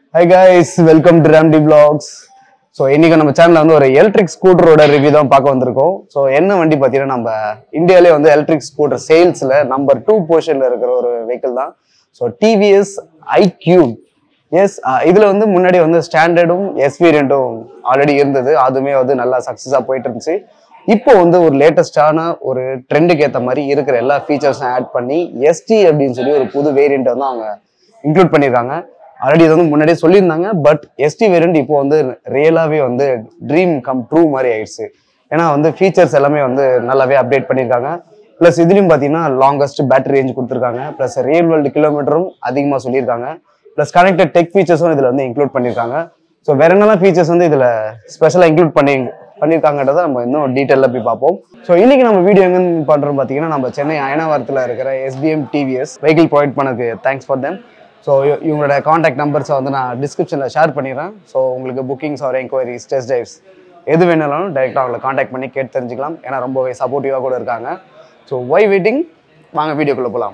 high guys welcome to Ramdi vlogs so இன்னைக்கு நம்ம சேனல்ல வந்து ஒரு எலக்ட்ரிக் ஸ்கூட்டரோட ரிவ்யூ தான் பார்க்க வந்திருக்கோம் ஸோ என்ன வண்டி பார்த்தீங்கன்னா நம்ம இந்தியாவிலே வந்து எலக்ட்ரிக் ஸ்கூட்டர் சேல்ஸ்ல நம்பர் டூ பொசிஷன்ல இருக்கிற ஒரு வெஹிக்கிள் தான் ஸோ டிவிஎஸ் ஐக்யூப் எஸ் இதுல வந்து முன்னாடி வந்து ஸ்டாண்டர்டும் எஸ் வேரியண்ட்டும் ஆல்ரெடி இருந்தது அதுவுமே வந்து நல்லா சக்ஸஸாக போயிட்டு இருந்துச்சு இப்போ வந்து ஒரு லேட்டஸ்டான ஒரு ட்ரெண்டுக்கு ஏற்ற மாதிரி இருக்கிற எல்லா ஃபீச்சர்ஸும் ஆட் பண்ணி எஸ்டி அப்படின்னு சொல்லி ஒரு புது வேரியண்ட் வந்து அவங்க இன்க்ளூட் பண்ணியிருக்காங்க ஆல்ரெடி இது வந்து முன்னாடியே சொல்லியிருந்தாங்க பட் எஸ்டி வேரியண்ட் இப்போ வந்து ரியலாகவே வந்து ட்ரீம் கம் ட்ரூ மாதிரி ஆயிடுச்சு ஏன்னா வந்து ஃபீச்சர்ஸ் எல்லாமே வந்து நல்லாவே அப்டேட் பண்ணியிருக்காங்க ப்ளஸ் இதுலையும் பார்த்தீங்கன்னா லாங்கஸ்ட் பேட்டரி ரேஞ்ச் கொடுத்துருக்காங்க ப்ளஸ் ரியல் வேர்ல்டு கிலோமீட்டரும் அதிகமாக சொல்லியிருக்காங்க ப்ளஸ் கனெக்டட் டெக் ஃபீச்சர்ஸும் இதில் வந்து இன்க்ளூட் பண்ணியிருக்காங்க ஸோ வேற என்னெல்லாம் ஃபீச்சர்ஸ் வந்து இதில் ஸ்பெஷலாக இன்க்ளூட் பண்ணி பண்ணியிருக்காங்கன்றதை நம்ம இன்னும் டீட்டெயிலாக போய் பார்ப்போம் ஸோ இன்னைக்கு நம்ம வீடியோ எங்கே பண்ணுறோம் பார்த்தீங்கன்னா நம்ம சென்னை அயனாவரத்தில் இருக்கிற எஸ்பிஎம் டிவிஎஸ் வெஹிக்கிள் ப்ரொவைட் பண்ணதுக்கு தேங்க்ஸ் ஃபார் தெம் ஸோ இவங்களோட காண்டாக்ட் நம்பர்ஸை வந்து நான் டிஸ்கிரிப்ஷனில் ஷேர் பண்ணிடுறேன் ஸோ உங்களுக்கு bookings or enquiries test drives எது வேணாலும் டைரெக்டாக அவங்களை காண்டாக்ட் பண்ணி கேட்டு தெரிஞ்சுக்கலாம் ஏன்னா ரொம்பவே சப்போர்ட்டிவாக கூட இருக்காங்க ஸோ ஒய் வெயிட்டிங் வாங்க வீடியோக்குள்ளே போகலாம்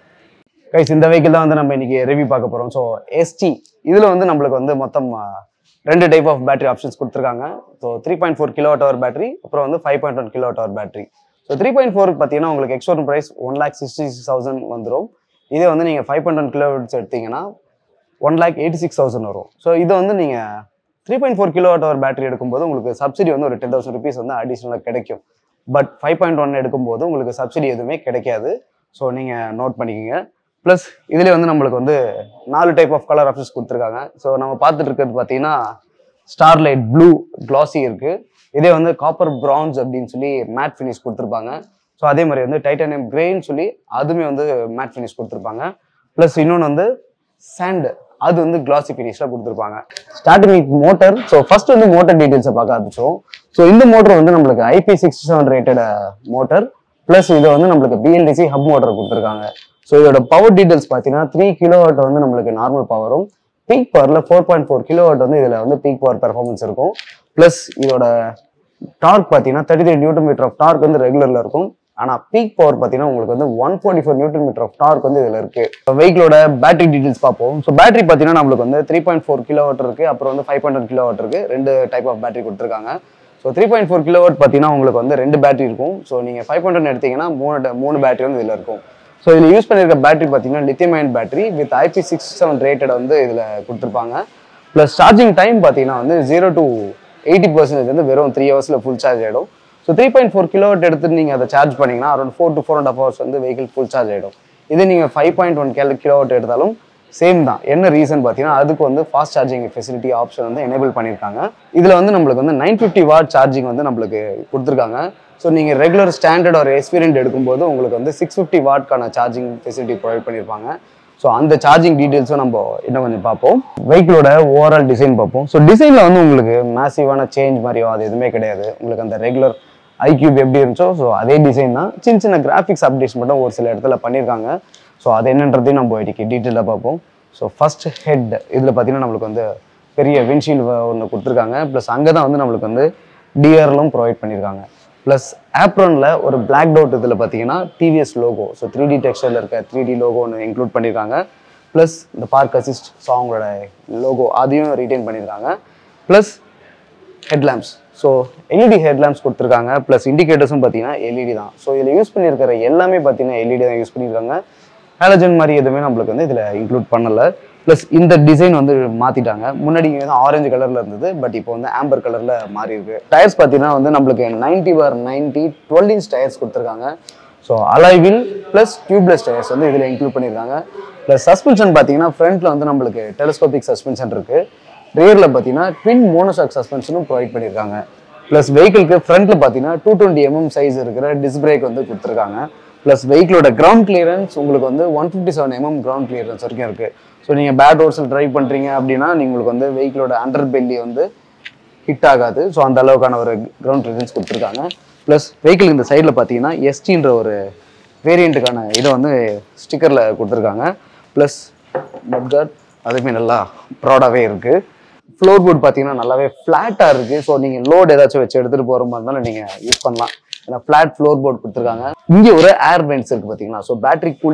கைஸ் இந்த வெஹிக்கிள் தான் வந்து நம்ம இன்னைக்கு ரிவ்யூ பார்க்க போகிறோம் ஸோ எஸ்டி இதில் வந்து நம்மளுக்கு வந்து மொத்தம் ஆ, ரெண்டு டைப் ஆஃப் பேட்டரி ஆப்ஷன்ஸ் கொடுத்துருக்காங்க so three point four kilo hour battery அப்புறம் வந்து five point one kilo hour battery so three point four பார்த்தீங்கன்னா உங்களுக்கு ex store price one lakh sixty six thousand வந்துடும் இதே வந்து நீங்கள் ஃபைவ் பாயிண்ட் ஒன் கிலோ எடுத்தீங்கன்னா one lakh eighty six thousand வரும் ஸோ இது வந்து நீங்கள் three point four kilo hour battery எடுக்கும்போது உங்களுக்கு சப்சிடி வந்து ஒரு டென் தௌசண்ட் ருபீஸ் வந்து அடிஷ்னலாக கிடைக்கும் பட் ஃபைவ் பாயிண்ட் ஒன் எடுக்கும்போது உங்களுக்கு சப்சிடி எதுவுமே கிடைக்காது ஸோ நீங்கள் நோட் பண்ணிக்கோங்க ப்ளஸ் இதுலேயே வந்து நம்மளுக்கு வந்து நாலு டைப் ஆஃப் கலர் ஆப்ஷன்ஸ் கொடுத்துருக்காங்க ஸோ நம்ம பார்த்துட்டு இருக்கிறது பார்த்தீங்கன்னா ஸ்டார்லைட் ப்ளூ glossy இருக்குது இதே வந்து காப்பர் பிரான்ஸ் அப்படின்னு சொல்லி மேட் ஃபினிஷ் கொடுத்துருப்பாங்க ஸோ அதே மாதிரி வந்து டைட்டானியம் கிரேன்னு சொல்லி அதுவுமே வந்து மேட் ஃபினிஷ் கொடுத்துருப்பாங்க ப்ளஸ் இன்னொன்று வந்து சாண்ட் அது வந்து கிளாசி ஃபினிஷில் கொடுத்துருப்பாங்க starting with motor so first வந்து மோட்டர் டீடைல்ஸை பார்க்க ஆரம்பிச்சோம் ஸோ இந்த மோட்டர் வந்து நம்மளுக்கு IP sixty seven rated motor plus இதை வந்து நம்மளுக்கு பிஎல்டிசி ஹப் மோட்டர் கொடுத்துருக்காங்க ஸோ இதோட பவர் டீடைல்ஸ் பார்த்தீங்கன்னா த்ரீ கிலோ வந்து நம்மளுக்கு நார்மல் பவரும் பீக் பவரில் ஃபோர் பாயிண்ட் ஃபோர் கிலோ வந்து இதில் வந்து பீக் பவர் பெர்ஃபார்மன்ஸ் இருக்கும் ப்ளஸ் இதோட டார்க் பார்த்தீங்கன்னா thirty three newton metre of torque வந்து ரெகுலரில் இருக்கும் ஆனால் பீக் பவர் பார்த்தீங்கன்னா உங்களுக்கு வந்து one forty four newton metre of torque வந்து இதில் இருக்கு வெஹிக்கிளோட பேட்டரி டீடைல்ஸ் பார்ப்போம் ஸோ பேட்டரி பார்த்தீங்கன்னா நம்மளுக்கு வந்து த்ரீ பாயிண்ட் ஃபோர் கிலோ இருக்கு அப்புறம் வந்து ஃபைவ் பாயிண்ட் ஒன் கிலோ இருக்கு ரெண்டு டைப் ஆஃப் பேட்டரி கொடுத்துருக்காங்க so three point four kilo பார்த்தீங்கன்னா உங்களுக்கு வந்து ரெண்டு பேட்டரி இருக்கும் ஸோ நீங்கள் ஃபைவ் பாயிண்ட் ஒன் எடுத்தீங்கன்னா மூணு ட- மூணு பேட்டரி வந்து இதில் இருக்கும் ஸோ இதில் யூஸ் பண்ணியிருக்க பேட்டரி பார்த்தீங்கன்னா lithium ion battery with IP six seven rated வந்து இதில் கொடுத்துருப்பாங்க ப்ளஸ் சார்ஜிங் டைம் பார்த்தீங்கன்னா வந்து ஜீரோ டு எயிட்டி பர்சன்டேஜ் வந்து வெறும் த்ரீ ஹவர்ஸில் ஃபுல் சார்ஜ் ஆகிடும் so three point four kilowatt எடுத்து நீங்கள் அதை சார்ஜ் பண்ணீங்கன்னா around four to four and hours hours வந்து வெஹிக்கிள் ஃபுல் சார்ஜ் ஆகிடும் இதே நீங்கள் five point one kilo kilowatt எடுத்தாலும் சேம் தான் என்ன ரீசன் பார்த்தீங்கன்னா அதுக்கு வந்து ஃபாஸ்ட் சார்ஜிங் ஃபெசிலிட்டி ஆப்ஷன் வந்து எனேபிள் பண்ணியிருக்காங்க இதில் வந்து நம்மளுக்கு வந்து நைன் ஃபிஃப்டி வாட் சார்ஜிங் வந்து நம்மளுக்கு கொடுத்துருக்காங்க ஸோ நீங்கள் ரெகுலர் ஸ்டாண்டர்ட் ஒரு எக்ஸ்பீரியன்ட் எடுக்கும்போது உங்களுக்கு வந்து சிக்ஸ் ஃபிஃப்டி வாட்க்கான சார்ஜிங் ஃபெசிலிட்டி ப்ரொவைட் பண்ணியிருப்பாங்க ஸோ அந்த சார்ஜிங் டீட்டெயில்ஸும் நம்ம இன்னும் கொஞ்சம் பார்ப்போம் வெஹிக்கிளோட ஓவரால் டிசைன் பார்ப்போம் ஸோ டிசைனில் வந்து உங்களுக்கு மேசிவான சேஞ்ச் மாதிரியோ அது எதுவுமே கிடையாது உங்களுக்கு அந்த ரெகுலர் ஐக்யூப் எப்படி இருந்துச்சோ ஸோ அதே டிசைன் தான் சின்ன சின்ன கிராஃபிக்ஸ் அப்டேட்ஸ் மட்டும் ஒரு சில இடத்துல பண்ணியிருக்காங்க ஸோ அது என்னன்றதையும் நம்ம இன்னைக்கு டீட்டெயிலாக பார்ப்போம் ஸோ ஃபர்ஸ்ட் ஹெட் இதில் பார்த்தீங்கன்னா நம்மளுக்கு வந்து பெரிய விண்ட்ஷீல்டு ஒன்று கொடுத்துருக்காங்க ப்ளஸ் அங்கே தான் வந்து நம்மளுக்கு வந்து டிஆர்லும் ப்ரொவைட் பண்ணியிருக்காங்க ப்ளஸ் ஆப்ரனில் ஒரு Black டவுட் இதில் பார்த்தீங்கன்னா TVS logo so three D டெக்ஸ்டரில் இருக்க த்ரீ டி லோகோ ஒன்று இன்க்ளூட் பண்ணியிருக்காங்க ப்ளஸ் இந்த பார்க் அசிஸ்ட் ஸோ அவங்களோட லோகோ அதையும் ரீட்டைன் பண்ணியிருக்காங்க plus headlamps so LED headlamps கொடுத்துருக்காங்க ப்ளஸ் இண்டிகேட்டர்ஸும் பார்த்தீங்கன்னா எல்இடி தான் ஸோ இதில் யூஸ் பண்ணியிருக்கிற எல்லாமே பார்த்தீங்கன்னா எல்இடி தான் யூஸ் பண்ணியிருக்காங்க ஹாலஜன் மாதிரி எதுவுமே நம்மளுக்கு வந்து இதில் இன்க்ளூட் பண்ணலை ப்ளஸ் இந்த டிசைன் வந்து மாற்றிட்டாங்க முன்னாடி இங்கே வந்து ஆரஞ்சு கலரில் இருந்தது பட் இப்போ வந்து ஆம்பர் கலரில் மாறி இருக்கு டயர்ஸ் பார்த்தீங்கன்னா வந்து நம்மளுக்கு ninety bar ninety twelve inch tyres கொடுத்துருக்காங்க so alloy wheel plus tubeless tyres வந்து இதில் இன்க்ளூட் பண்ணியிருக்காங்க ப்ளஸ் சஸ்பென்ஷன் பார்த்தீங்கன்னா ஃப்ரண்ட்டில் வந்து நம்மளுக்கு டெலிஸ்கோபிக் சஸ்பென்ஷன் இருக்குது ரியரில் பார்த்தீங்கன்னா ட்வின் மோனோஷாக் சஸ்பென்ஷனும் ப்ரொவைட் பண்ணியிருக்காங்க ப்ளஸ் வெஹிக்கிளுக்கு ஃப்ரண்ட்டில் பார்த்தீங்கன்னா டூ டுவெண்ட்டி எம்எம் சைஸ் இருக்கிற டிஸ்க் பிரேக் வந்து கொடுத்துருக்காங்க ப்ளஸ் வெஹிக்கிளோட கிரவுண்ட் கிளியரன்ஸ் உங்களுக்கு வந்து one fifty seven mm ground clearance வரைக்கும் இருக்குது ஸோ நீங்கள் பேட் ரோட்ஸில் ட்ரைவ் பண்ணுறீங்க அப்படின்னா நீங்க உங்களுக்கு வந்து வெஹிக்கிளோட அண்டர் பெல்லி வந்து ஹிட் ஆகாது ஸோ அந்த அளவுக்கான ஒரு கிரவுண்ட் கிளியரன்ஸ் கொடுத்துருக்காங்க ப்ளஸ் வெஹிக்கிள் இந்த சைடில் பார்த்தீங்கன்னா எஸ்டின்ற ஒரு வேரியண்ட்டுக்கான இதை வந்து ஸ்டிக்கரில் கொடுத்துருக்காங்க ப்ளஸ் மட்கார்ட் அதுவுமே நல்லா ப்ராடாகவே இருக்குது ஃப்ளோர் போர்ட் பார்த்தீங்கன்னா நல்லாவே ஃப்ளாட்டாக இருக்குது ஸோ நீங்கள் லோட் ஏதாச்சும் வச்சு எடுத்துகிட்டு போகிற மாதிரி இருந்தாலும் நீங்கள் யூஸ் பண்ணலாம் ஏன்னா ஃப்ளாட் ஃப்ளோர் போர்ட் கொடுத்துருக்காங்க இங்கே ஒரு ஏர் வென்ட்ஸ் இருக்குது பார்த்தீங்களா so battery cooling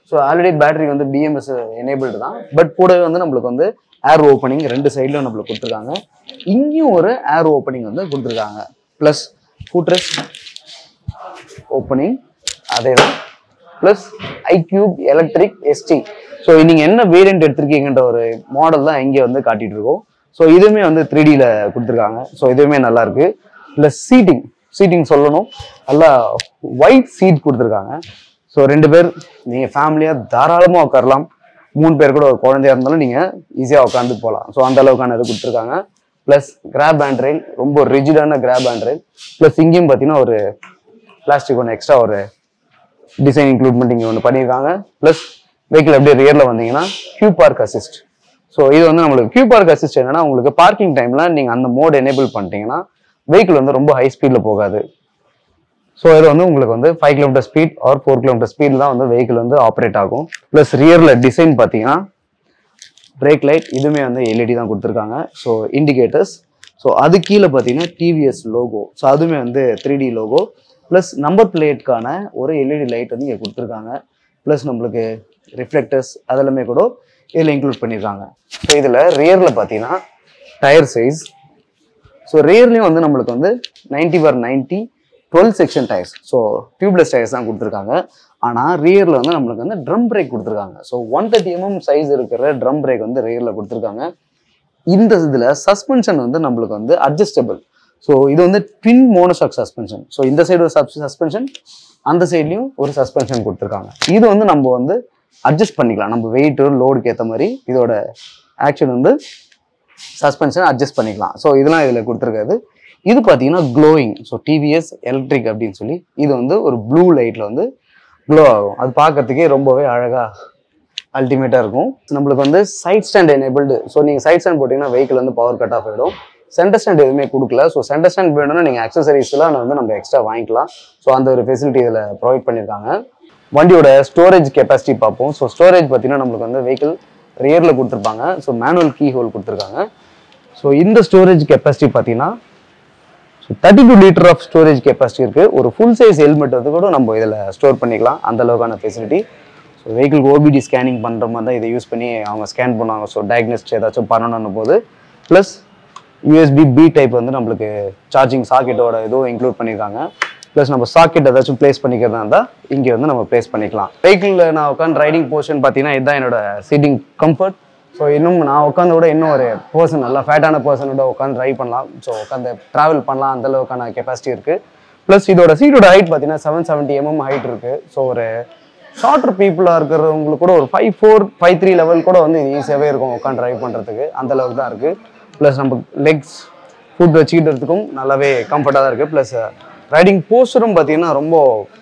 so already battery வந்து பிஎம்எஸ் எனேபிள்டு தான் பட் கூடவே வந்து நம்மளுக்கு வந்து ஏர் ஓப்பனிங் ரெண்டு சைட்லையும் நம்மளுக்கு கொடுத்துருக்காங்க இங்கேயும் ஒரு ஏர் ஓப்பனிங் வந்து கொடுத்துருக்காங்க ப்ளஸ் ஃபுட்ரெஸ் ஓப்பனிங் அதே தான் plus iQube electric ST so நீங்கள் என்ன வேரியன்ட் எடுத்திருக்கீங்கன்ற ஒரு மாடல் தான் இங்கே வந்து காட்டிட்டு இருக்கோம் ஸோ இதுவுமே வந்து த்ரீ டியில் கொடுத்துருக்காங்க ஸோ இதுவுமே நல்லா இருக்கு ப்ளஸ் சீட்டிங் சீட்டிங் சொல்லணும் நல்லா ஒயிட் சீட் கொடுத்துருக்காங்க ஸோ ரெண்டு பேர் நீங்கள் ஃபேமிலியாக தாராளமாக உட்காரலாம் மூணு பேர் கூட ஒரு குழந்தையா இருந்தாலும் நீங்கள் ஈஸியாக உட்காந்து போகலாம் ஸோ அந்த அளவுக்கான இது கொடுத்துருக்காங்க ப்ளஸ் கிராப் ஹேண்ட் ரெயில் ரொம்ப ரிஜிடான கிராப் ஹேண்ட் ரெயில் ப்ளஸ் இங்கேயும் பார்த்தீங்கன்னா ஒரு பிளாஸ்டிக் ஒன்று எக்ஸ்ட்ரா ஒரு டிசைன் இன்க்ளூட்மெண்ட் இங்கே ஒன்று பண்ணியிருக்காங்க ப்ளஸ் வெஹிக்கிள் அப்படியே ரியரில் வந்தீங்கன்னா கியூ பார்க் அசிஸ்ட் ஸோ இது வந்து நம்மளுக்கு கியூ பார்க் அசிஸ்ட் என்னன்னா உங்களுக்கு பார்க்கிங் டைமில் நீங்கள் அந்த மோட் எனேபிள் பண்ணிட்டீங்கன்னா வெஹிக்கிள் வந்து ரொம்ப ஹை ஸ்பீடில் போகாது ஸோ இது வந்து உங்களுக்கு வந்து five kilometre speed or four kilometre speed தான் வந்து வெஹிக்கிள் வந்து ஆப்ரேட் ஆகும் ப்ளஸ் ரியரில் டிசைன் பார்த்தீங்கன்னா பிரேக் லைட் இதுவுமே வந்து எல்இடி தான் கொடுத்துருக்காங்க ஸோ இண்டிகேட்டர்ஸ் ஸோ அது கீழே பார்த்தீங்கன்னா டிவிஎஸ் லோகோ ஸோ அதுவுமே வந்து three D logo plus number பிளேட்கான ஒரு எல்இடி லைட் வந்து இங்கே கொடுத்துருக்காங்க ப்ளஸ் நம்மளுக்கு ரிஃப்ளெக்டர்ஸ் அதெல்லாமே கூட இதில் இன்க்ளூட் பண்ணியிருக்காங்க ஸோ இதில் ரியரில் பார்த்தீங்கன்னா டயர் சைஸ் ஸோ ரியர்லேயும் வந்து நம்மளுக்கு வந்து ninety bar ninety twelve section tyres so tubeless tyres தான் கொடுத்துருக்காங்க ஆனால் ரியரில் வந்து நம்மளுக்கு வந்து ட்ரம் பிரேக் கொடுத்துருக்காங்க so one thirty mm size இருக்கிற ட்ரம் பிரேக் வந்து ரியரில் கொடுத்துருக்காங்க இந்த இதில் சஸ்பென்ஷன் வந்து நம்மளுக்கு வந்து அட்ஜஸ்டபிள் ஸோ இது வந்து ட்வின் மோனோஷாக் சஸ்பென்ஷன் ஸோ இந்த சைடு ஒரு சஸ்பென்ஷன் அந்த சைட்லையும் ஒரு சஸ்பென்ஷன் கொடுத்துருக்காங்க இது வந்து நம்ம வந்து அட்ஜஸ்ட் பண்ணிக்கலாம் நம்ம வெயிட்டு லோடுக்கு ஏற்ற மாதிரி இதோட ஆக்ஷன் வந்து சஸ்பென்ஷன் அட்ஜஸ்ட் பண்ணிக்கலாம் ஸோ இதெல்லாம் இதில் கொடுத்துருக்காது இது பார்த்தீங்கன்னா க்ளோயிங் ஸோ டிவிஎஸ் எலக்ட்ரிக் அப்படின்னு சொல்லி இது வந்து ஒரு ப்ளூ லைட்டில் வந்து க்ளோ ஆகும் அது பார்க்கறதுக்கே ரொம்பவே அழகாக அல்டிமேட்டாக இருக்கும் நம்மளுக்கு வந்து சைட் ஸ்டாண்ட் எனேபிள்டு ஸோ நீங்கள் சைட் ஸ்டாண்ட் போட்டிங்கன்னா வெஹிக்கிள் வந்து பவர் கட் ஆஃப் ஆகிடும் சென்டர் ஸ்டாண்ட் எதுவுமே கொடுக்கல ஸோ சென்டர் ஸ்டாண்ட் வேணும்னா நீங்கள் அக்சசரிஸ்லாம் வந்து நம்ம எக்ஸ்ட்ரா வாங்கிக்கலாம் ஸோ அந்த ஒரு ஃபெசிலிட்டி இதில் ப்ரொவைட் பண்ணியிருக்காங்க வண்டியோட ஸ்டோரேஜ் கெப்பாசிட்டி பார்ப்போம் ஸோ ஸ்டோரேஜ் பார்த்தீங்கன்னா நம்மளுக்கு வந்து வெஹிக்கிள் ரியரில் கொடுத்துருப்பாங்க ஸோ மேனுவல் கீ ஹோல் கொடுத்துருக்காங்க ஸோ இந்த ஸ்டோரேஜ் கெப்பாசிட்டி பார்த்தீங்கன்னா so thirty two litre of storage capacity இருக்குது ஒரு ஃபுல் சைஸ் ஹெல்மெட் வந்து கூட நம்ம இதில் ஸ்டோர் பண்ணிக்கலாம் அந்த அளவுக்கான facility so vehicle OBD scanning பண்ணுற மாதிரி தான் இதை யூஸ் பண்ணி அவங்க ஸ்கேன் பண்ணுவாங்க ஸோ டயக்னோஸ்ட் ஏதாச்சும் பண்ணணும் போது ப்ளஸ் யூஎஸ்பி பி டைப் வந்து நம்மளுக்கு சார்ஜிங் சாக்கெட்டோட இதுவும் இன்க்ளூட் பண்ணியிருக்காங்க ப்ளஸ் நம்ம சாக்கெட் ஏதாச்சும் ப்ளேஸ் பண்ணிக்கிறதா இருந்தால் இங்கே வந்து நம்ம ப்ளேஸ் பண்ணிக்கலாம் வெஹிக்கிளில் நான் உட்காந்து ரைடிங் போர்ஷன் பார்த்தீங்கன்னா இதுதான் என்னோட சீட்டிங் கம்ஃபர்ட் ஸோ இன்னும் நான் உட்காந்து கூட இன்னும் ஒரு பர்சன் நல்லா ஃபேட்டான பர்சனோட உட்காந்து ட்ரைவ் பண்ணலாம் ஸோ உட்காந்து ட்ராவல் பண்ணலாம் அந்த அளவுக்கான கெப்பாசிட்டி இருக்குது ப்ளஸ் இதோட சீட்டோட ஹைட் பார்த்தீங்கன்னா செவன் செவன்ட்டி எம்எம் ஹைட் இருக்குது ஸோ ஒரு ஷார்ட்டர் பீப்புளாக இருக்கிறவங்களுக்கு கூட ஒரு five four five three level கூட வந்து இது ஈஸியாகவே இருக்கும் உட்காந்து ட்ரைவ் பண்ணுறதுக்கு அந்த அளவுக்கு தான் இருக்குது ப்ளஸ் நம்ம லெக்ஸ் ஃபுட் வச்சுக்கிட்டதுக்கும் நல்லாவே கம்ஃபர்ட்டாக தான் இருக்குது ப்ளஸ் ரைடிங் போஸ்டரும் பார்த்தீங்கன்னா ரொம்ப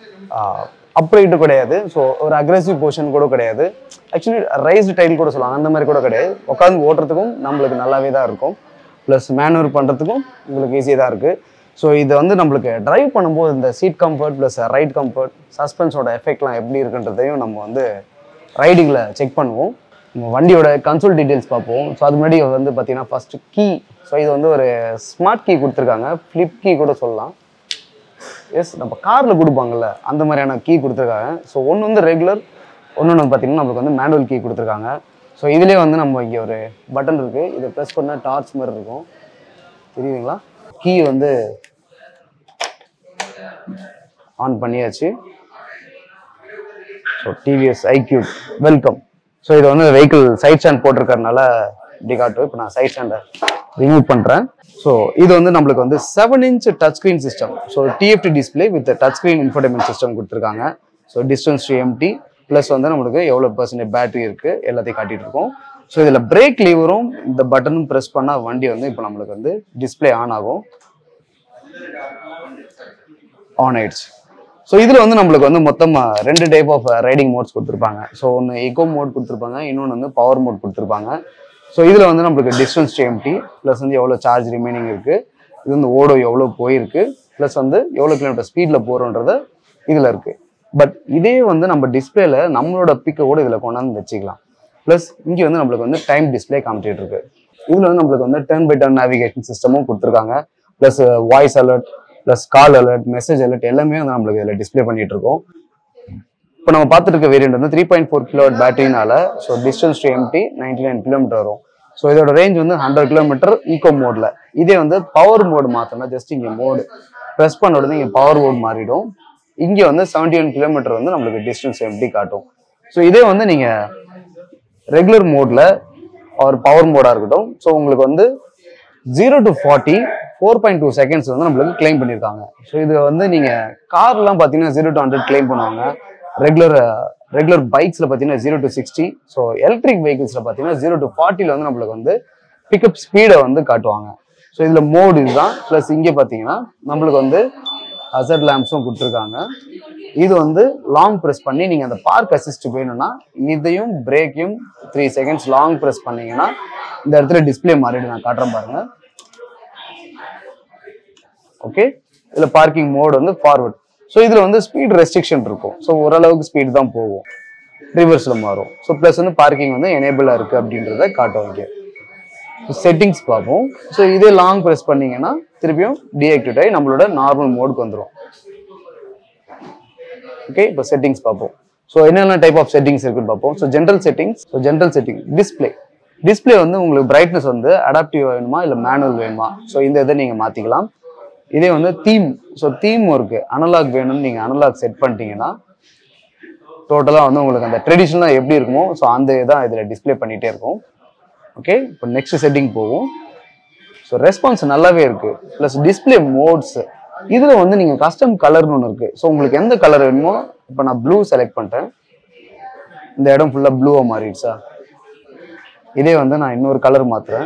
அப்ரைட்டு கிடையாது ஸோ ஒரு அக்ரெசிவ் போர்ஷன் கூட கிடையாது ஆக்சுவலி ரைஸ்டு டைல் கூட சொல்லலாம் அந்த மாதிரி கூட கிடையாது உட்காந்து ஓட்டுறதுக்கும் நம்மளுக்கு நல்லாவே தான் இருக்கும் ப்ளஸ் மேனுவர் பண்ணுறதுக்கும் உங்களுக்கு ஈஸியாக தான் இருக்குது ஸோ இது வந்து நம்மளுக்கு டிரைவ் பண்ணும்போது இந்த seat comfort plus ride comfort சஸ்பென்ஸோட எஃபெக்ட்லாம் எப்படி இருக்குன்றதையும் நம்ம வந்து ரைடிங்கில் செக் பண்ணுவோம் நம்ம வண்டியோட கன்சோல் டீட்டெயில்ஸ் பார்ப்போம் ஸோ அது முன்னாடி வந்து பார்த்தீங்கன்னா ஃபஸ்ட்டு கீ ஸோ இது வந்து ஒரு ஸ்மார்ட் கீ கொடுத்துருக்காங்க ஃப்ளிப் கீ கூட சொல்லலாம் எஸ் நம்ம காரில் கொடுப்பாங்கல்ல அந்த மாதிரியான கீ கொடுத்துருக்காங்க ஸோ ஒன்று வந்து ரெகுலர் ஒன்று பார்த்தீங்கன்னா நம்மளுக்கு வந்து மேனுவல் கீ கொடுத்துருக்காங்க ஸோ இதுலேயே வந்து நம்ம இங்கே ஒரு பட்டன் இருக்குது இதை ப்ரெஸ் பண்ணால் டார்ச் மாதிரி இருக்கும் தெரியுதுங்களா கீ வந்து ஆன் பண்ணியாச்சு so TVS iQube welcome so இது வந்து வெஹிக்கிள் சைட் ஸ்டாண்ட் போட்டிருக்கறனால இப்படி காட்டும் இப்போ நான் சைட் ஸ்டாண்டை ரிமூவ் பண்ணுறேன் ஸோ இது வந்து நம்மளுக்கு வந்து seven inch touch screen system so TFT display with touch screen infotainment system கொடுத்துருக்காங்க so distance to empty plus வந்து நம்மளுக்கு எவ்வளோ பர்சன்டேஜ் பேட்டரி இருக்குது எல்லாத்தையும் காட்டிட்டு இருக்கோம் ஸோ இதில் பிரேக் லீவரும் இந்த பட்டனும் ப்ரெஸ் பண்ணால் வண்டி வந்து இப்போ நம்மளுக்கு வந்து டிஸ்பிளே ஆன் ஆகும் ஆன் ஆயிடுச்சு ஸோ இதில் வந்து நம்மளுக்கு வந்து மொத்தமாக ரெண்டு டைப் ஆஃப் ரைடிங் மோட்ஸ் கொடுத்துருப்பாங்க ஸோ ஒன்று எக்கோ மோட் கொடுத்துருப்பாங்க இன்னொன்று வந்து பவர் மோட் கொடுத்துருப்பாங்க ஸோ இதில் வந்து நம்மளுக்கு டிஸ்டன்ஸ் டு எம்டி ப்ளஸ் வந்து எவ்வளோ சார்ஜ் ரிமைனிங் இருக்குது இது வந்து ஓடோ எவ்வளோ போயிருக்கு ப்ளஸ் வந்து எவ்வளோ கிலோமீட்டர் ஸ்பீடில் போகிறோன்றத இதில் இருக்குது பட் இதே வந்து நம்ம டிஸ்பிளேல நம்மளோட பிக்கை கூட இதில் கொண்டாந்து வச்சுக்கலாம் ப்ளஸ் இங்கே வந்து நம்மளுக்கு வந்து டைம் டிஸ்பிளே காமிச்சிட்டு இருக்கு இதில் வந்து நம்மளுக்கு வந்து டர்ன் பை டர்ன் நேவிகேஷன் சிஸ்டமும் கொடுத்துருக்காங்க plus voice alert plus call alert message alert எல்லாமே வந்து நம்மளுக்கு இதில் டிஸ்ப்ளே பண்ணிட்டு இருக்கோம் இப்போ நம்ம பார்த்துட்டு இருக்க வேரியன்ட் வந்து த்ரீ பாயிண்ட் ஃபோர் கிலோ பேட்டரினால so distance to empty ninety nine kilometre வரும் ஸோ இதோட ரேஞ்ச் வந்து ஹண்ட்ரட் கிலோமீட்டர் ஈகோ மோட்ல இதே வந்து பவர் மோடு மாற்றணும் ஜஸ்ட் இங்கே மோடு ப்ரெஸ் பண்ண உடனே இங்கே பவர் மோட் மாறிடும் இங்கே வந்து செவன்டி ஒன் கிலோமீட்டர் வந்து நம்மளுக்கு டிஸ்டன்ஸ் எம்டி காட்டும் ஸோ இதே வந்து நீங்கள் ரெகுலர் மோட்ல ஒரு பவர் மோடா இருக்கட்டும் ஸோ உங்களுக்கு வந்து zero to forty four point two seconds வந்து நம்மளுக்கு கிளைம் பண்ணியிருக்காங்க ஸோ இது வந்து நீங்க கார்லாம் பார்த்தீங்கன்னா ஜீரோ டு ஹண்ட்ரட் கிளைம் பண்ணுவாங்க ரெகுலர் ரெகுலர் பைக்ஸ்ல பார்த்தீங்கன்னா zero to sixty so electric வெஹிக்கிள்ஸ்ல பார்த்தீங்கன்னா ஜீரோ டு ஃபார்ட்டில வந்து நம்மளுக்கு வந்து பிக்கப் ஸ்பீடை வந்து காட்டுவாங்க ஸோ இதுல மோடு இதுதான் ப்ளஸ் இங்கே பார்த்தீங்கன்னா நம்மளுக்கு வந்து அசட் லேம்ப்ஸும் கொடுத்துருக்காங்க இது வந்து லாங் ப்ரெஸ் பண்ணி நீங்கள் அந்த பார்க் அசிஸ்ட் வேணும்னா இதையும் பிரேக்கையும் த்ரீ செகண்ட்ஸ் லாங் ப்ரெஸ் பண்ணீங்கன்னா இந்த இடத்துல டிஸ்ப்ளே மாறிடு நான் காட்டுறேன் பாருங்க ஓகே இதில் பார்க்கிங் மோட் வந்து ஃபார்வர்ட் ஸோ இதில் வந்து ஸ்பீட் ரெஸ்ட்ரிக்ஷன் இருக்கும் ஸோ ஓரளவுக்கு ஸ்பீட் தான் போகும் ரிவர்ஸில் மாறும் ஸோ ப்ளஸ் வந்து பார்க்கிங் வந்து எனேபிளாக இருக்குது அப்படின்றத காட்டும் இங்கே செட்டிங்ஸ் பார்ப்போம் ஸோ இதே லாங் ப்ரெஸ் பண்ணீங்கன்னா திருப்பியும் டீஆக்டிவேட் ஆகி நம்மளோட நார்மல் மோடுக்கு வந்துடும் ஓகே இப்போ செட்டிங்ஸ் பார்ப்போம் ஸோ என்னென்ன டைப் ஆஃப் செட்டிங்ஸ் இருக்குன்னு பார்ப்போம் so general settings so general setting display display வந்து உங்களுக்கு பிரைட்னஸ் வந்து அடாப்டிவ் வேணுமா இல்லை மேனுவல் வேணுமா ஸோ இந்த இதை நீங்கள் மாற்றிக்கலாம் இதே வந்து தீம் ஸோ தீம் இருக்கு அனலாக் வேணும்னு நீங்கள் அனலாக் செட் பண்ணிட்டீங்கன்னா டோட்டலாக வந்து உங்களுக்கு அந்த ட்ரெடிஷ்னலாக எப்படி இருக்குமோ ஸோ அந்த இதான் இதில் டிஸ்ப்ளே பண்ணிகிட்டே இருக்கும் ஓகே இப்போ நெக்ஸ்ட் செட்டிங் போகும் ஸோ ரெஸ்பான்ஸ் நல்லாவே இருக்கு ப்ளஸ் டிஸ்ப்ளே மோட்ஸ் இதில் வந்து நீங்கள் கஸ்டம் கலர்னு ஒன்று இருக்கு ஸோ உங்களுக்கு எந்த கலர் வேணுமோ இப்போ நான் ப்ளூ செலக்ட் பண்ணிட்டேன் இந்த இடம் ஃபுல்லாக ப்ளூவாக மாறிடுச்சா இதே வந்து நான் இன்னொரு கலர் மாத்துறேன்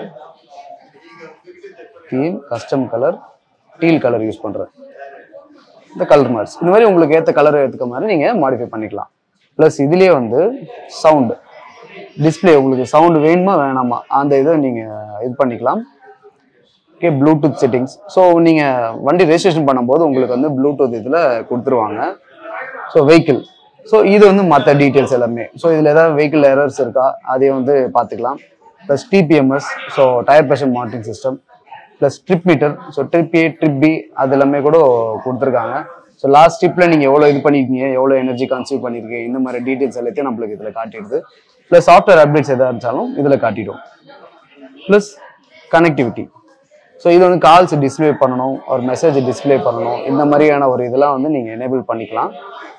theme custom colour teal colour use பண்ணுறேன் இந்த கலர் மார்க்ஸ் இந்த மாதிரி உங்களுக்கு ஏற்ற கலர் ஏற்றுக்க மாதிரி நீங்கள் மாடிஃபை பண்ணிக்கலாம் ப்ளஸ் இதுலேயே வந்து சவுண்டு டிஸ்ப்ளே உங்களுக்கு சவுண்டு வேணுமா வேணாமா அந்த இதை நீங்கள் இது பண்ணிக்கலாம் ஓகே ப்ளூடூத் செட்டிங்ஸ் ஸோ நீங்கள் வண்டி ரெஜிஸ்ட்ரேஷன் பண்ணும்போது உங்களுக்கு வந்து ப்ளூடூத் இதில் கொடுத்துருவாங்க ஸோ வெஹிக்கிள் ஸோ இது வந்து மற்ற டீட்டெயில்ஸ் எல்லாமே ஸோ இதில் ஏதாவது வெஹிக்கிள் எரர்ஸ் இருக்கா அதையும் வந்து பார்த்துக்கலாம் plus TPMS so tyre pressure monitoring system plus trip meter so trip A trip B அது எல்லாமே கூட கொடுத்துருக்காங்க ஸோ லாஸ்ட் ட்ரிப்பில் நீங்கள் எவ்வளோ இது பண்ணியிருக்கீங்க எவ்வளோ எனர்ஜி கன்சியூம் பண்ணியிருக்கீங்க இந்த மாதிரி டீட்டெயில்ஸ் எல்லாத்தையும் நம்மளுக்கு இதில் காட்டிடுது ப்ளஸ் சாஃப்ட்வேர் அப்டேட்ஸ் எதாக இருந்தாலும் இதில் காட்டிடும் ப்ளஸ் கனெக்டிவிட்டி ஸோ இது வந்து கால்ஸ் டிஸ்ப்ளே பண்ணணும் ஒரு மெசேஜ் டிஸ்ப்ளே பண்ணணும் இந்த மாதிரியான ஒரு இதெல்லாம் வந்து நீங்கள் எனேபிள் பண்ணிக்கலாம்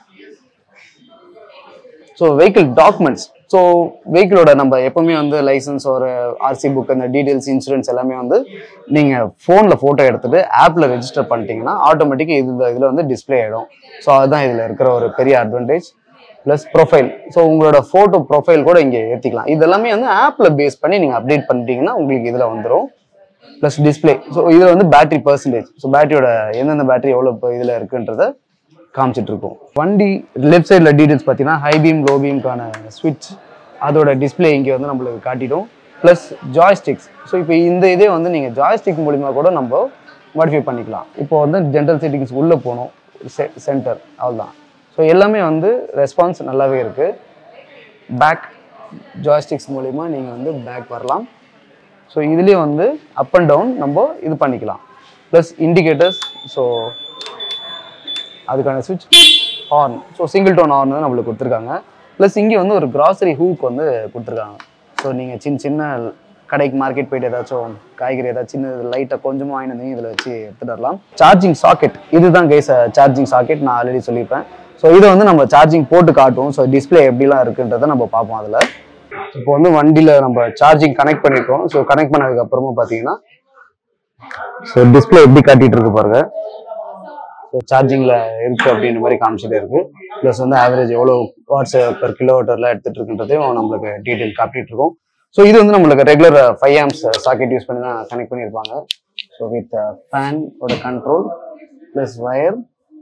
ஸோ வெஹிக்கிள் டாக்குமெண்ட்ஸ் ஸோ வெஹிக்கிளோட நம்ம எப்பவுமே வந்து லைசன்ஸ் ஒரு ஆர்சி புக் அந்த டீடைல்ஸ் இன்சூரன்ஸ் எல்லாமே வந்து நீங்கள் ஃபோனில் ஃபோட்டோ எடுத்துட்டு ஆப்பில் ரெஜிஸ்டர் பண்ணிட்டீங்கன்னா ஆட்டோமேட்டிக்காக இது இதில் வந்து டிஸ்ப்ளே ஆகிடும் ஸோ அதுதான் இதில் இருக்கிற ஒரு பெரிய அட்வான்டேஜ் ப்ளஸ் ப்ரொஃபைல் ஸோ உங்களோட ஃபோட்டோ ப்ரொஃபைல் கூட இங்கே ஏற்றிக்கலாம் இதெல்லாமே வந்து ஆப்பில் பேஸ் பண்ணி நீங்கள் அப்டேட் பண்ணிட்டீங்கன்னா உங்களுக்கு இதில் வந்துடும் ப்ளஸ் டிஸ்ப்ளே ஸோ இதில் வந்து பேட்டரி பர்சன்டேஜ் ஸோ பேட்டரியோட எந்தெந்த பேட்டரி எவ்வளோ இப்போ இதில் இருக்குன்றத காமிச்சிட்டு இருக்கோம் வண்டி லெஃப்ட் சைடில் டீடைல்ஸ் பார்த்தீங்கன்னா ஹை பீம் லோ பீம்க்கான ஸ்விட்ச் அதோட டிஸ்ப்ளே இங்கே வந்து நம்மளுக்கு காட்டிடும் ப்ளஸ் ஜாய்ஸ்டிக்ஸ் ஸோ இப்போ இந்த இதே வந்து நீங்கள் ஜாய்ஸ்டிக் மூலிமா கூட நம்ம மாடிஃபை பண்ணிக்கலாம் இப்போ வந்து ஜென்ரல் செட்டிங்ஸ் உள்ளே போகணும் சென்டர் அவ்வளோதான் ஸோ எல்லாமே வந்து ரெஸ்பான்ஸ் நல்லாவே இருக்குது பேக் ஜாய்ஸ்டிக்ஸ் மூலிமா நீங்கள் வந்து பேக் வரலாம் ஸோ இதுலேயே வந்து அப் அண்ட் டவுன் நம்ம இது பண்ணிக்கலாம் ப்ளஸ் இண்டிகேட்டர்ஸ் ஸோ அதுக்கான சுவிட்ச் horn so single tone horn வந்து நம்மளுக்கு கொடுத்துருக்காங்க ப்ளஸ் இங்கே வந்து ஒரு கிராசரி ஹூக் வந்து கொடுத்துருக்காங்க ஸோ நீங்கள் சின்ன சின்ன கடைக்கு மார்க்கெட் போயிட்டு ஏதாச்சும் காய்கறி ஏதாச்சும் சின்ன லைட்டாக கொஞ்சமாக வாங்கி வந்து இதில் வச்சு எடுத்துகிட்டு வரலாம் சார்ஜிங் சாக்கெட் இதுதான் கைஸ் சார்ஜிங் சாக்கெட் நான் ஆல்ரெடி சொல்லியிருப்பேன் ஸோ இதை வந்து நம்ம சார்ஜிங் போட்டு காட்டும் ஸோ டிஸ்பிளே எப்படிலாம் இருக்குன்றதை நம்ம பார்ப்போம் அதில் இப்போ வந்து வண்டியில் நம்ம சார்ஜிங் கனெக்ட் பண்ணியிருக்கோம் ஸோ கனெக்ட் பண்ணதுக்கு அப்புறமா பார்த்தீங்கன்னா ஸோ டிஸ்பிளே எப்படி காட்டிட்டு இருக்கு பாருங்க ஸோ சார்ஜிங்கில் இருக்கு அப்படின்ற மாதிரி காமிச்சிட்டே இருக்கு ப்ளஸ் வந்து ஆவரேஜ் எவ்வளோ வாட்ஸ் பெர் கிலோமீட்டர்ல எடுத்துட்டு இருக்குன்றதையும் நம்மளுக்கு டீட்டெயில் காட்டிட்டு இருக்கோம் ஸோ இது வந்து நம்மளுக்கு regular five amps socket use பண்ணி தான் கனெக்ட் பண்ணியிருப்பாங்க ஸோ வித் ஃபேன் ஓட கண்ட்ரோல் ப்ளஸ் வயர்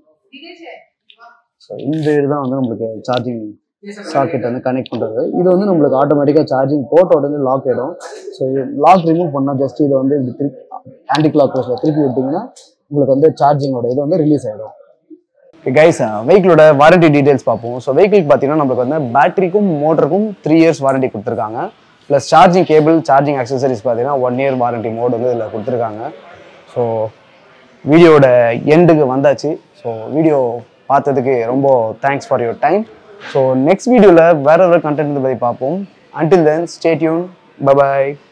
ஸோ இந்த இதுதான் வந்து நம்மளுக்கு சார்ஜிங் சாக்கெட் வந்து கனெக்ட் பண்ணுறது இது வந்து நம்மளுக்கு ஆட்டோமேட்டிக்காக சார்ஜிங் போட்ட உடனே லாக் ஆகிடும் ஸோ லாக் ரிமூவ் பண்ணால் ஜஸ்ட் இதை வந்து இப்படி திருப்பி ஆன்டி கிளாக் ப்ளஸில் திருப்பி விட்டிங்கன்னா உங்களுக்கு வந்து சார்ஜிங்கோட இது வந்து ரிலீஸ் ஆகிடும் கைஸ் வெஹிக்கிளோட வாரண்டி டீடைல்ஸ் பார்ப்போம் ஸோ வெஹிக்கிள் பார்த்தீங்கன்னா நம்மளுக்கு வந்து பேட்டரிக்கும் மோட்டருக்கும் த்ரீ இயர்ஸ் வாரண்டி கொடுத்துருக்காங்க plus charging cable charging accessories பார்த்தீங்கன்னா ஒன் இயர் வாரண்டி மோட் வந்து இதில் கொடுத்துருக்காங்க ஸோ வீடியோட எண்டுக்கு வந்தாச்சு ஸோ வீடியோ பார்த்ததுக்கு ரொம்ப thanks for your time so next வீடியோவில் வேற ஒரு கண்டென்ட் பற்றி பார்ப்போம் until then stay tune bye bye